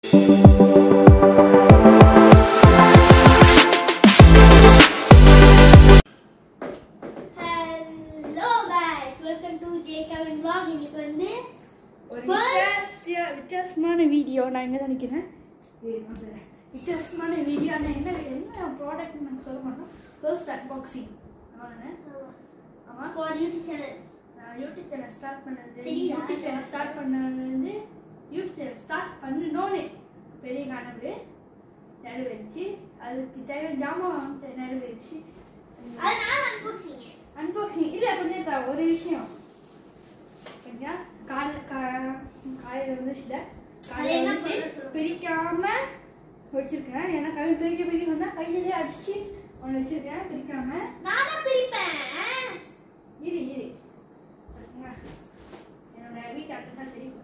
Hello guys welcome to J Kavin vlog இன்னைக்கு வந்து ஒரு First- வித்தியாச- வித்தியாசமான வீடியோ நான் இங்கே தான் நிற்கிறேன் வித்தியாசமான வீடியோ ஆனால் என்ன என்ன ப்ராடக்ட் நாங்கள் சொல்ல மாட்டோம் ஃபர்ஸ்ட் அன்பாக்சிங் ஆமாண்ணே ஆமாம் ஃபார் யூடியூப் சேனல் நான் யூடியூப் சேனல் ஸ்டார்ட் பண்ணது தெரியுதா? யூடியூப் சேனல் ஸ்டார்ட் பண்ணதுலேருந்து யூடியூப் சேனல் ஸ்டார்ட் பண்ணணும்னு பெரிய கனவு நிறைவேறிச்சு அதுக்கு தேவையான ஜாமான் வாங்க நிறைவேறிச்சு அதனால அன்பாக்சிங் அன்பாக்சிங் இல்லை கொஞ்சம் த- ஒரு விஷயம் கொஞ்சம் கால காலையில் வந்துச்சுல அது காலையில் என்ன வந்துச்சு பண்ண சொல்லுங்க? பிரிக்காம வச்சிருக்கேன் ஏன்னா கை பிரிக்க பிரிக்க வந்தா கையிலே அடிச்சு ஒன்று வச்சிருக்கேன் பிரிக்காம நான் தான் பிரிப்பேன் இரு இரு பாத்தீங்களா? என்னோட வீட்டு அட்ரஸ் தான் தெரியும்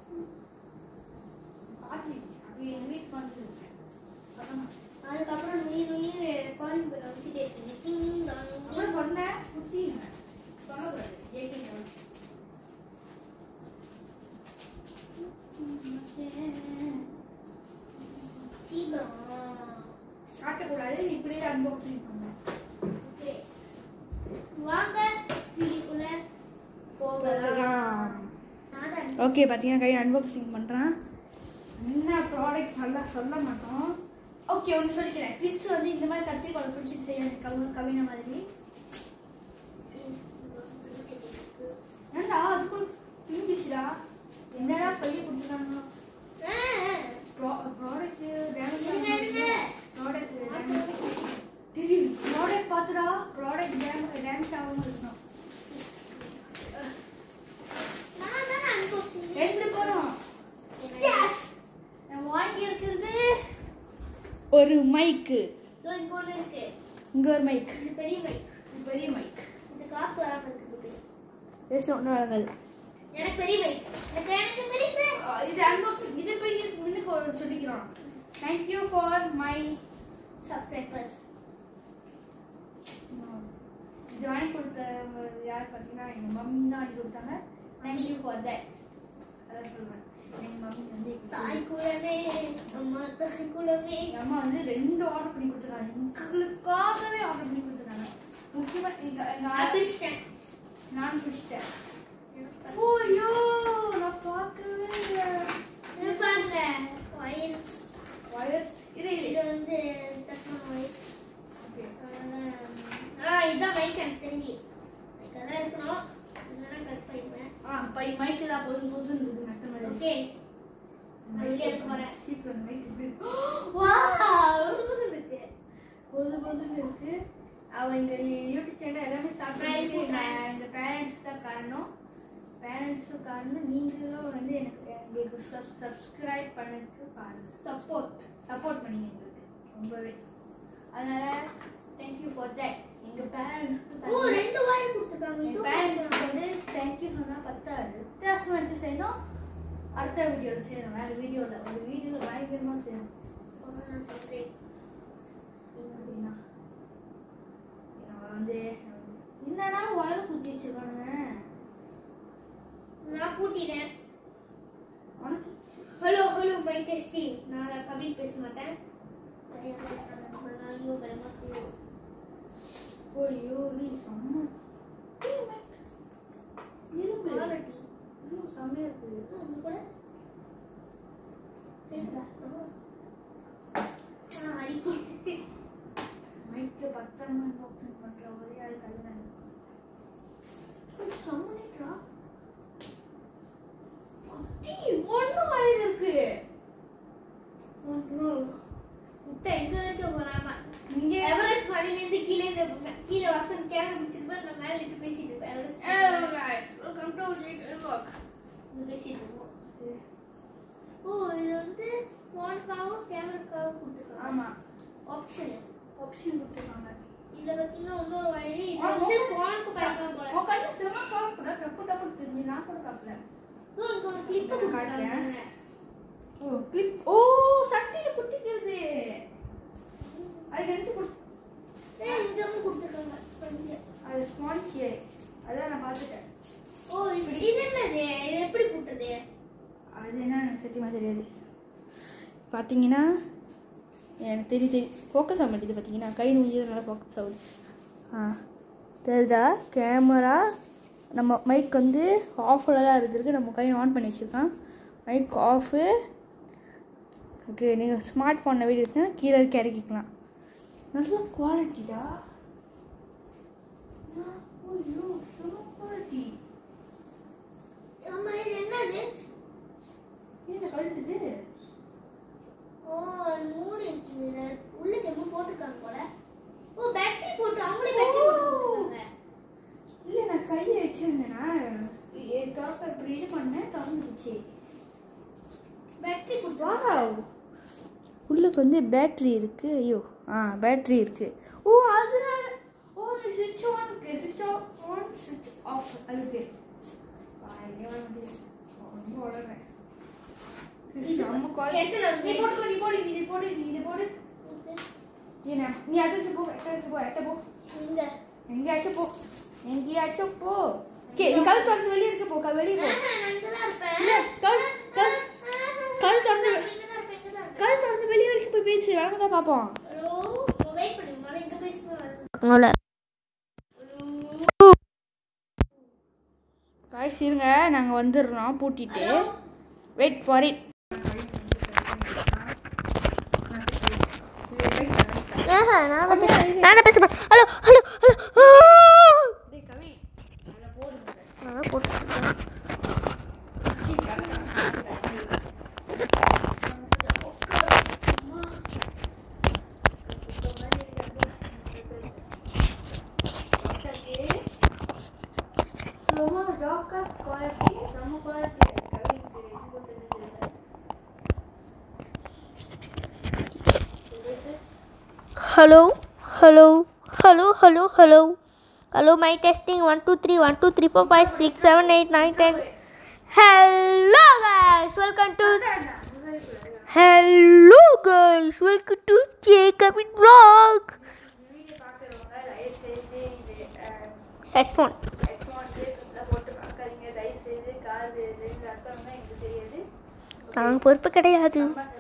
பாட்டி அப்படி எங்கள் வீட்டுக்கு வந்துருக்கேன் அதுக்கப்புறம் நீ நீ காலிங் பண்ண வச்சுட்டே இருக்கீங்க அப்புறம் சொன்னேன் குத்திங்க சொல்லக்கூடாது ஜேகே சீக்கிரம் காட்டக்கூடாது இப்படியே அன்பாக்சிங் பண்ணேன் ஓகே வாங்க வீட்டுக்குள்ள போகலாம் நான் தான் ஓகே பார்த்தீங்கன்னா கையில் அன்பாக்சிங் பண்ணுறேன் என்ன ப்ராடக்ட் நல்லா சொல்ல மாட்டோம் ஓகே ஒன்று சொல்லிக்கிறேன் கிட்ஸ் வந்து இந்த மாதிரி கத்திரிக்கோள் பிடிச்சி செய்யறது கவி கவினை மாதிரி ஏன்டா அதுக்குள்ள பிரிஞ்சிச்சுடா என்னடா சொல்லி கொடுத்துருக்காங்க ப்ராடக்ட் இருங்க, இருங்க. ப்ராடக்ட் தெரியும் ப்ராடக்ட் பார்த்துடா ப்ராடக்ட் டேம் டேமேஜ் ஆகாமல் இருக்கணும் நான் தான் அன்பாக்சிங் ரெண்டு பேரும் எஸ் நம்ம வாங்கி இருக்கிறது ஒரு மைக்கு இதோ இங்க ஒண்ணு இருக்கு இங்கே ஒரு மைக் இது பெரிய மைக் பெரிய மைக் இது காப்பு வராம இருக்குது பேச ஒன்றும் வழங்காது எனக்கு பெரிய மைக் எனக்கு எனக்கு பெருசு இது அன்பாக்சிங் இது பெரிய முன்னுக்கு ஒரு சொல்லிக்கிறோம் தேங்க்யூ ஃபார் மை சப்ஸ்கிரைபர்ஸ் இது வாங்கி கொடுத்த யார் பார்த்தீங்கன்னா எங்கள் மம்மி தான் வாங்கி கொடுத்தாங்க தேங்க்யூ ஃபார் தட் அதான் சொல்லுவேன் எங்கள் மம்மி வந்து தாய் குலமே அம்மா தாய் குலமே எங்கள் அம்மா வந்து ரெண்டு ஆர்டர் பண்ணி கொடுத்துருக்காங்க எங்களுக்காகவே ஆர்டர் பண்ணி கொடுத்துருக்காங்க முக்கியமாக எங்கள் எங்கள் நான் ஆர்டர் பிரிச்சிட்டேன் நான் பிடிச்சிட்டேன் ஓ யோ நான் பார்க்கவே இல்லை இது பாருங்க வயல்ஸ் வயர்ஸ் இது இது இது வந்து தக்கான வயல்ஸ் ஓகே ஆ இதான் மைக் எனக்கு தெரிஞ்சு மைக் தான் இருக்கணும் இல்லைன்னா கட் பண்ணிடுவேன் ஆ பை மைக்கு தான் போதும் போதும் இருக்குது நட்ட மாதிரி ஓகே வெளியே எடுக்க போறேன் சீக்கிரம் மைக் இப்படி வாவ் சூப்பர் இருக்கு பொது பொதுன்னு இருக்கு அவ இந்த யூடியூப் சேனல் எல்லாமே ஸ்டார்ட் நான் பண்ணிட்டு இது நான் எங்கள் பேரண்ட்ஸ் தான் காரணம் பேரண்ட்ஸும் காரணம் நீங்களும் வந்து எனக்கு எங்களுக்கு சப் சப்ஸ்கிரைப் பண்ணதுக்கு காரணம் சப்போர்ட் சப்போர்ட் பண்ணீங்க எங்களுக்கு ரொம்பவே அதனால தேங்க்யூ ஃபார் தட் எங்கள் பேரண்ட்ஸ்க்கு ஓ ரெண்டு வாய் கொடுத்துருக்காங்க என் இது பேரண்ட்ஸ்க்கு வந்து தேங்க்யூ சொன்னால் பத்தாது வித்தியாசமாக எடுத்து செய்யணும் அடுத்த வீடியோவில் செய்யணும் வேறு வீடியோவில் ஒரு வீடியோவில் பயங்கரமாக செய்யணும் நான் சொல்றேன் அப்படின்னா நான் வந்து என்னடா வயல குத்தி வச்சிருக்கானுங்க நான் பூட்டிட்டேன் உனக்கு ஹலோ ஹலோ மை டெஸ்டி நான் தமிழ் பேச மாட்டேன் தனியாக பேசுகிறேன் ஐயோ பயமா இருக்கு. ஐயோ நீ செம்ம ஏய், மைக். இரும்பு quality. இன்னும் செம்மையா இருக்குது ஆ, இது கூட கேக்குதா? ஆ, அடிக்கு. மைக்கு பத்திரமா அன்பாக்சிங் பண்ற ஒரே ஆள் கல்யாணம் செம்மனிட்ரா அடி ஒண்ணு வாயில் இருக்கு ஐயோ, முட்டை எங்க வரைக்கும் போலாமா இங்க எவரெஸ்ட் மலையிலேருந்து கீழே இந்த பக்கம் கீழே வாசல் கேமரா பிடிச்சிருப்பேன் நான் மேலே நின்று பேசிட்டு இருப்பேன் எவரெஸ்ட் Hello மலையில guys, welcome to Jake Vlog. நின்னு பேசிட்டு இருப்போம் ஓ இது வந்து ஃபோனுக்காகவும் கேமராக்காகவும் கொடுத்துருக்காங்க ஆமா ஆப்ஷன் ஆப்ஷன் கொடுத்துருக்காங்க இதுல பார்த்தீங்கன்னா இன்னொரு வயலு இது வந்து ஃபோனுக்கு பயன்படும் போல உன் கண்ணு செம காப்பிட டப்பு டப்பு தெரிஞ்சு நான் கூட காப்பல ஓ இங்க ஒரு கிளிப்பு கொடுத்துருக்காங்க ஓ கிளிப் ஓ சட்டில குத்திக்கிறது அது எனக்கு கொடுத்து ஏய், இங்க ஒன்று கொடுத்துருக்காங்க கொஞ்சம். அது ஸ்பான்ச் அதான் நான் பார்த்துட்டேன் ஓ இது இது என்னது இது எப்படி போட்டது அது என்ன எனக்கு சத்தியமா தெரியாது பார்த்தீங்கன்னா எனக்கு தெரியும் தெரியும் ஃபோக்கஸ் ஆக மாட்டேது பார்த்தீங்கன்னா கை நுழைஞ்சதுனால ஃபோக்கஸ் ஆகுது ஆ தெரியுதா கேமரா நம்ம மைக் வந்து ஆஃபில் தான் இருந்திருக்கு நம்ம கையை ஆன் பண்ணி வச்சுருக்கான் மைக் ஆஃபு ஓகே நீங்கள் ஸ்மார்ட் ஃபோனில் வீடியோ இருக்குன்னா கீழே இருக்க இறக்கிக்கலாம் நல்ல குவாலிட்டிடா குவாலிட்டி ஆமா இது என்னது என்ன கழுட்டுது ஓ மூடி இருக்குது உள்ள என்னமோ போட்டிருக்காங்க போல ஓ பேட்டரி போட்டு அவங்களே பேட்டரி போட்டு கொடுத்துருக்காங்க இல்லை நான் கையில் வச்சிருந்தேனா திறக்க இப்படி இது பண்ணேன் திறந்துருச்சு பேட்டரி கொடுத்தா வாவ் உள்ளுக்கு வந்து பேட்ரி இருக்கு ஐயோ ஆ பேட்ரி இருக்கு ஓ அதனால ஓ சுவிட்ச் ஆன் இருக்கு சுவிட்ச் ஆஃப் ஆன் சுவிட்ச் ஆஃப் அதுக்கு வாயிலே வர முடியாது ரொம்ப உடனே நம்ம குவாலிட்டி கெட்டல நீ போட்டுக்கோ நீ போடு நீ இது போடு நீ இது போடு நீ நா- நீ அது போ எட்ட எடுத்து போ எட்ட போ இங்க எங்கேயாச்சும் போ எங்கேயாச்சும் போ கே நீ கல் திறந்து வெளியே இருக்க போ கல் வெளியே போ ஆஹா, நான் இங்கதான் இருப்பேன் இல்ல, கல் கல் கல் திறந்து இங்கதான் இருப்பேன் இங்கதான் இருப்பேன் கல் திறந்து வெளியே வரைக்கும் போய் பேச்சு வழங்க தான் பார்ப்போம் ஹலோ வெயிட் பண்ணி முதல்ல இங்க பேசுறேன் உங்களை காய்ஸ் இருங்க நாங்கள் வந்துடுறோம் பூட்டிட்டு வெயிட் ஃபார் இட் ஆஹா நான் தான் பேசுறேன் நான் தான் பேசுறேன் ஹலோ ஹலோ ஹலோ நான் தான் போட்டுருக்கேன் சும்மா டாக்கா குவாலிட்டி செம்ம quality hello hello hello hello hello hello my testing one two three one two three four five six seven eight nine ten hello guys welcome to hello guys welcome to J Kamin vlog headphone நாங்கள் பொறுப்பு கிடையாது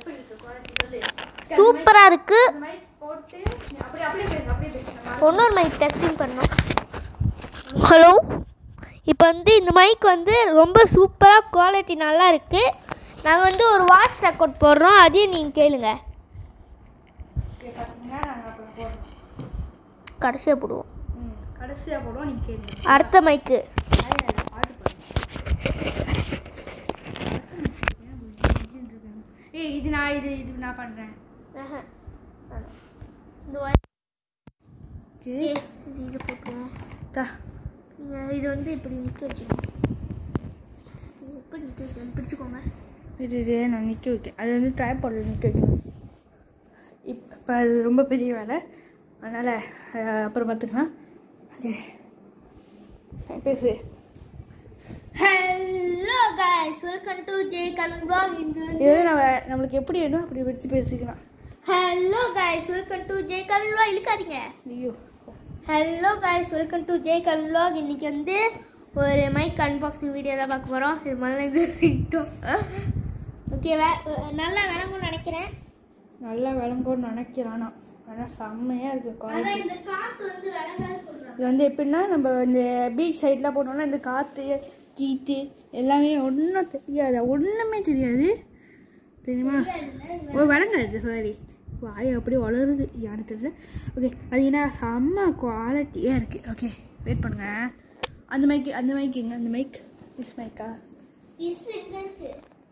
சூப்பராக இருக்கு போட்டு அப்படியே அப்படியே பேசு அப்படியே பேசு இன்னொரு மைக் டெஸ்டிங் பண்ணோம் ஹலோ இப்போ வந்து இந்த மைக் வந்து ரொம்ப சூப்பராக குவாலிட்டி நல்லா இருக்குது நாங்கள் வந்து ஒரு வாய்ஸ் ரெக்கார்ட் போடுறோம் அதையும் நீங்கள் கேளுங்க ஓகே பார்த்தீங்கன்னா நாங்கள் அப்புறம் போடுறோம் கடைசியாக போடுவோம் ம் கடைசியாக போடுவோம் நீங்கள் கேளுங்க அடுத்த மைக்கு ஏய் இது நான் இது இது நான் பண்ணுறேன் இந்த வாய்ஸ் ஓகே இது போட்டுருவோம் தா நீங்கள் இது வந்து இப்படி நிற்க வச்சுக்கோங்க இது எப்படி நிற்க வைக்கணும் பிடிச்சிக்கோங்க இது இது நான் நிற்க வைக்கேன் அது வந்து ட்ரைபாடில் நிற்க வைக்கணும் இப்போ அது ரொம்ப பெரிய வேலை அதனால் அப்புறம் பார்த்துக்கலாம் ஓகே பேசு hello guys welcome to J coming vlog இது வந்து இது வந்து நம்ம நம்மளுக்கு எப்படி வேணும் அப்படி வச்சு பேசிக்கலாம் hello guys welcome to J coming vlog இழுக்காதீங்க ஐயோ hello guys welcome to J coming vlog இன்னைக்கு வந்து ஒரு மைக் அன்பாக்சிங் வீடியோ தான் பார்க்க போகிறோம் இது முதல்ல இது விட்டோம் ஓகே வே நல்லா விளங்கும்னு நினைக்கிறேன் நல்லா விளம்போன்னு நினைக்கிறேன் நான் ஆனால் செம்மையாக இருக்குது ஆனா குவாலிட்டி இந்த காத்து வந்து விளங்காது சொல்றாங்க இது வந்து எப்படின்னா நம்ம இந்த பீச் சைட்லாம் போனோம்னா இந்த காற்று கீத்து எல்லாமே ஒன்றும் தெரியாது ஒன்றுமே தெரியாது தெரியுமா ஓ வழங்காது சாரி வாய் அப்படியே வளருது யாரு தெரியல ஓகே அது என்ன செம்ம குவாலிட்டியாக இருக்குது ஓகே வெயிட் பண்ணுங்க அந்த மைக்கு அந்த மைக் எங்க அந்த மைக் திஸ் மைக்கா இஸ் எங்க இருக்கு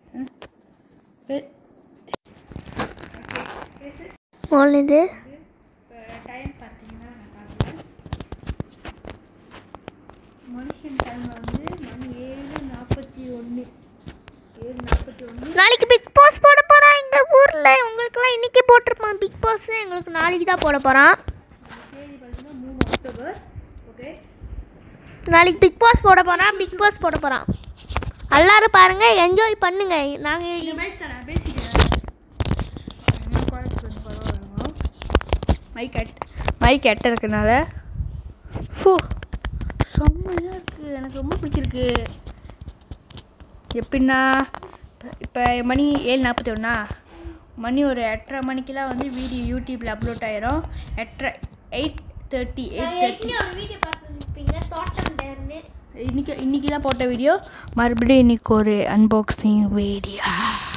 முதல்லேருந்து இப்போ டைம் பார்த்தீங்கன்னா நான் பார்க்குறேன் மனுஷன் டைம் வந்து மணி ஏழு நாற்பத்தி ஒன்று ஏழு நாற்பத்தி ஒன்று நாளைக்கு பிக் பாஸ் போட போகிறான் இந்த ஊரில் உங்களுக்குலாம் இன்னைக்கு போட்டிருப்பான் பிக் பாஸ் எங்களுக்கு நாளைக்கு தான் போட போகிறான் தேதி பார்த்தீங்கன்னா மூணு அக்டோபர் ஓகே நாளைக்கு பிக் பாஸ் போட போகிறான் பிக் பாஸ் போட போகிறான் எல்லாரும் பாருங்க என்ஜாய் பண்ணுங்க நாங்கள் இந்த மைக் தான் நான் பேசிக்கிறேன் குவாலிட்டி கொஞ்சம் பரவாயில்ல மைக் எட் மைக் எட்ட இருக்கனால ஃபோ செம்மையாக இருக்குது எனக்கு ரொம்ப பிடிச்சிருக்கு எப்படின்னா இப்போ மணி ஏழு நாற்பத்தி ஒன்றா மணி ஒரு எட்டரை மணிக்கெல்லாம் வந்து வீடியோ யூடியூப்பில் அப்லோட் ஆயிரும் எட்டரை எயிட் தேர்ட்டி எயிட் நான் தேர்ட்டி ஏற்கனவே ஒரு வீடியோ பார்த்துருப்பீங்க தோட்டம் டேர்னு இன்னைக்கு இன்னைக்கு தான் போட்ட வீடியோ மறுபடியும் இன்னைக்கு ஒரு அன்பாக்சிங் வீடியோ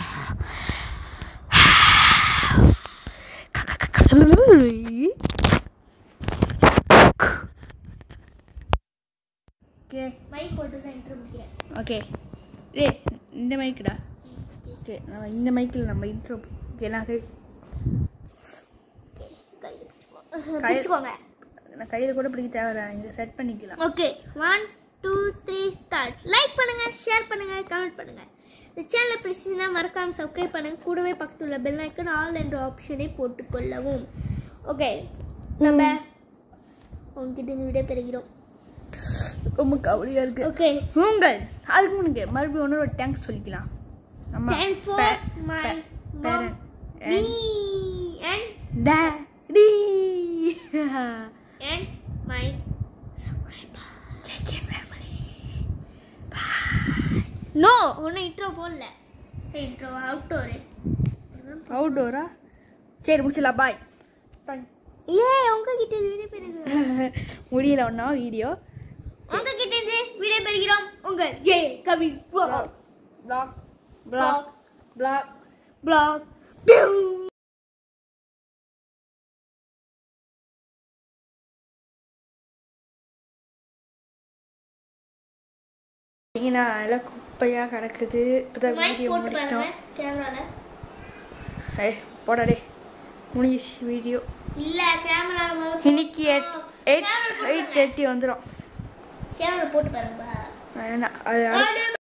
ஓகே மைக் போட்டு தான் இன்ட்ரோ முடிக்கிறேன் ஓகே ஏ இந்த மைக்குடா ஓகே நம்ம இந்த மைக்கில் நம்ம இன்ட்ரோ ஓகே நான் கை கையில் கை- பிடிச்சிக்கோங்க நான் கையில் கூட பிடிக்க தேவையில்ல இங்கே செட் பண்ணிக்கலாம் okay one two three start like பண்ணுங்க ஷேர் பண்ணுங்க கமெண்ட் பண்ணுங்க இந்த சேனலை பிடிச்சிங்கன்னா மறக்காம சப்ஸ்கிரைப் பண்ணுங்க கூடவே பக்கத்துல உள்ள பெல் ஐக்கன் ஆல் என்ற ஆப்ஷனை போட்டுக்கொள்ளவும் ஓகே நம்ம உங்ககிட்ட இருந்து விடை பெறுகிறோம் ரொம்ப கவலையாக இருக்கு ஓகே உங்கள் அதுக்கு முன்னாடி மறுபடியும் ஒன்று ஒரு தேங்க்ஸ் சொல்லிக்கலாம் நம்ம தேங்க்ஸ் ஃபார் பே- மை பே- mum parent me and and daddy. And my subscriber JJ family. No ஒன்றும் இன்ட்ரோ போடல இன்ட்ரோ அவுட்டோரு அவுட்டோரா சரி முடிச்சிடலாம் பாய் ஏ உங்ககிட்ட இருந்து விடை பெறுகிறோம் முடியல ஒன்றா வீடியோ உங்ககிட்ட இருந்து விடை பெறுகிறோம் உங்கள் J Kavin vlog vlog vlog vlog பார்த்தீங்கன்னா எல்லாம் குப்பையாக கிடக்குது இப்போதான் மைக் வீடியோ போட்டு பாருங்க முடிச்சிட்டோம் கேமரால ஏய் போடாடே முடிஞ்சிச்சு வீடியோ இல்ல கேமரால முதல்ல இன்னைக்கு எட் எயிட் எயிட் தேர்ட்டி வந்துடும் கேமரா போட்டு பாருங்க வேணாம் அது அடுத்த- அட